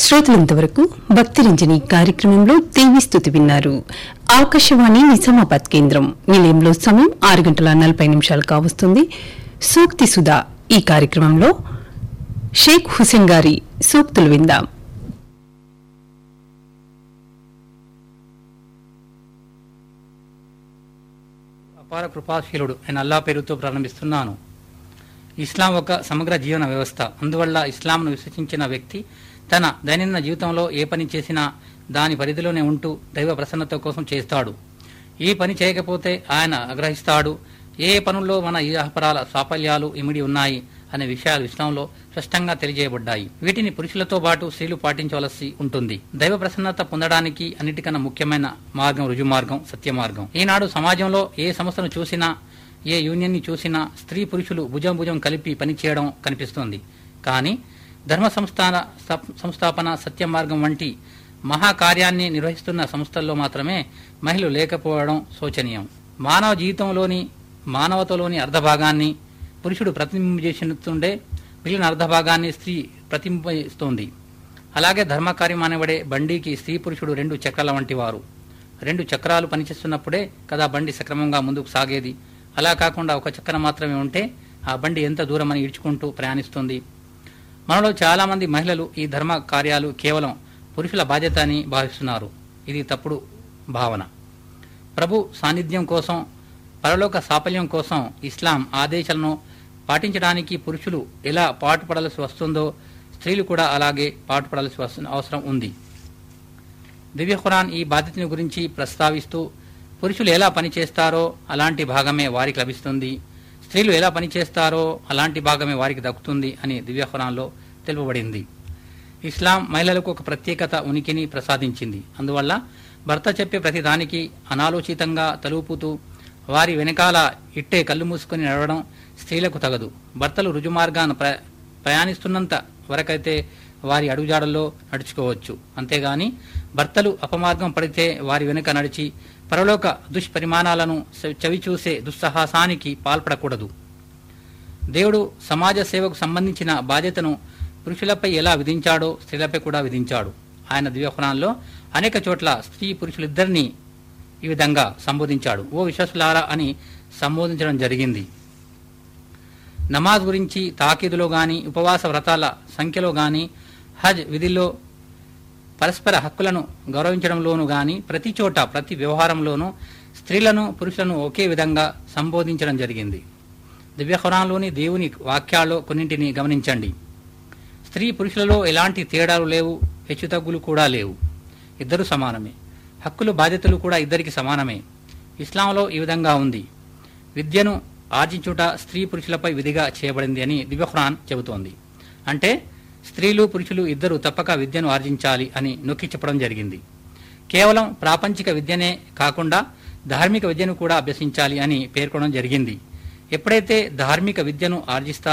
శ్రోతలంతవరకు భక్తి రంజని కార్యక్రమంలో దేవి స్థుతి విన్నారు ఆకాశవాణి నిజామాబాద్ కేంద్రం నిలయంలో సమయం ఆరు గంటల నలభై నిమిషాలు కావస్తుంది సూక్తి సుధా ఈ కార్యక్రమంలో షేక్ హుసేన్ గారి సూక్తులు విందాం అపార కృపాశీలుడు నేను అల్లా పేరుతో ప్రారంభిస్తున్నాను ఇస్లాం ఒక సమగ్ర జీవన వ్యవస్థ అందువల్ల ఇస్లాంను విశ్వసించిన వ్యక్తి తన దైనందిన జీవితంలో ఏ పని చేసినా దాని పరిధిలోనే ఉంటూ దైవ ప్రసన్నత కోసం చేస్తాడు ఈ పని చేయకపోతే ఆయన ఆగ్రహిస్తాడు ఏ పనుల్లో మన ఇహపరాల సాఫల్యాలు ఇమిడి ఉన్నాయి అనే విషయాలు ఇస్లాంలో స్పష్టంగా తెలియజేయబడ్డాయి వీటిని పురుషులతో పాటు స్త్రీలు పాటించవలసి ఉంటుంది దైవ ప్రసన్నత పొందడానికి అన్నిటికన్నా ముఖ్యమైన మార్గం రుజు మార్గం సత్య మార్గం ఈనాడు సమాజంలో ఏ సంస్థను చూసినా ఏ యూనియన్ ని చూసినా స్త్రీ పురుషులు భుజం భుజం కలిపి పనిచేయడం కనిపిస్తోంది కానీ ధర్మ సంస్థాన సప్- సంస్థాపన సత్య మార్గం వంటి మహాకార్యాన్ని నిర్వహిస్తున్న సంస్థల్లో మాత్రమే మహిళలు లేకపోవడం శోచనీయం మానవ జీవితంలోని మానవతలోని అర్ధభాగాన్ని పురుషుడు ప్రతిబింబిస్తుండే మిగిలిన అర్ధభాగాన్ని స్త్రీ ప్రతిబింబిస్తోంది అలాగే ధర్మకార్యం అనబడే బండికి స్త్రీ పురుషుడు రెండు చక్రాల వంటి వారు రెండు చక్రాలు పనిచేస్తున్నప్పుడే కదా బండి సక్రమంగా ముందుకు సాగేది అలా కాకుండా ఒక చక్రం మాత్రమే ఉంటే ఆ బండి ఎంత దూరం అని ఈడ్చుకుంటూ ప్రయాణిస్తుంది మనలో చాలా మంది మహిళలు ఈ ధర్మ కార్యాలు కేవలం పురుషుల బాధ్యత అని భావిస్తున్నారు ఇది తప్పుడు భావన ప్రభు సాన్నిధ్యం కోసం పరలోక సాఫల్యం కోసం ఇస్లాం ఆదేశాలను పాటించడానికి పురుషులు ఎలా పాటుపడాల్సి వస్తుందో స్త్రీలు కూడా అలాగే పాటుపడాల్సి వస్తున్న అవసరం ఉంది దివ్య ఖురాన్ ఈ బాధ్యతని గురించి ప్రస్తావిస్తూ పురుషులు ఎలా పనిచేస్తారో అలాంటి భాగమే వారికి లభిస్తుంది స్త్రీలు ఎలా పనిచేస్తారో అలాంటి భాగమే వారికి దక్కుతుంది అని దివ్య ఖురాన్లో తెలుపబడింది ఇస్లాం మహిళలకు ఒక ప్రత్యేకత ఉనికిని ప్రసాదించింది అందువల్ల భర్త చెప్పే ప్రతి దానికి అనాలోచితంగా తలుపుతూ వారి వెనకాల ఇట్టే కళ్ళు మూసుకొని నడవడం స్త్రీలకు తగదు భర్తలు రుజుమార్గాన్ని ప్ర ప్రయాణిస్తున్నంత వరకైతే వారి అడుగుజాడల్లో నడుచుకోవచ్చు అంతేగాని భర్తలు అపమార్గం పడితే వారి వెనుక నడిచి పరలోక దుష్పరిమాణాలను చ- చవిచూసే దుస్సాహసానికి పాల్పడకూడదు దేవుడు సమాజ సేవకు సంబంధించిన బాధ్యతను పురుషులపై ఎలా విధించాడో స్త్రీలపై కూడా విధించాడు ఆయన దివ్యఖురాన్లో అనేక చోట్ల స్త్రీ పురుషులిద్దరినీ ఈ విధంగా సంబోధించాడు ఓ విశ్వాసులారా అని సంబోధించడం జరిగింది నమాజ్ గురించి తాకీదులో గాని ఉపవాస వ్రతాల సంఖ్యలో గాని హజ్ విధిలో పరస్పర హక్కులను గౌరవించడంలోనూ గాని ప్రతి చోట ప్రతి వ్యవహారంలోనూ స్త్రీలను పురుషులను ఒకే విధంగా సంబోధించడం జరిగింది దివ్య ఖురాన్లోని దేవుని వాక్యాల్లో కొన్నింటిని గమనించండి స్త్రీ పురుషులలో ఎలాంటి తేడాలు లేవు హెచ్చుతగ్గులు కూడా లేవు ఇద్దరు సమానమే హక్కులు బాధ్యతలు కూడా ఇద్దరికి సమానమే ఇస్లాంలో ఈ విధంగా ఉంది విద్యను ఆర్జించుట స్త్రీ పురుషులపై విధిగా చేయబడింది అని దివ్య ఖురాన్ చెబుతోంది అంటే స్త్రీలు పురుషులు ఇద్దరు తప్పక విద్యను ఆర్జించాలి అని నొక్కి చెప్పడం జరిగింది కేవలం ప్రాపంచిక విద్యనే కాకుండా ధార్మిక విద్యను కూడా అభ్యసించాలి అని పేర్కొనడం జరిగింది ఎప్పుడైతే ధార్మిక విద్యను ఆర్జిస్తారో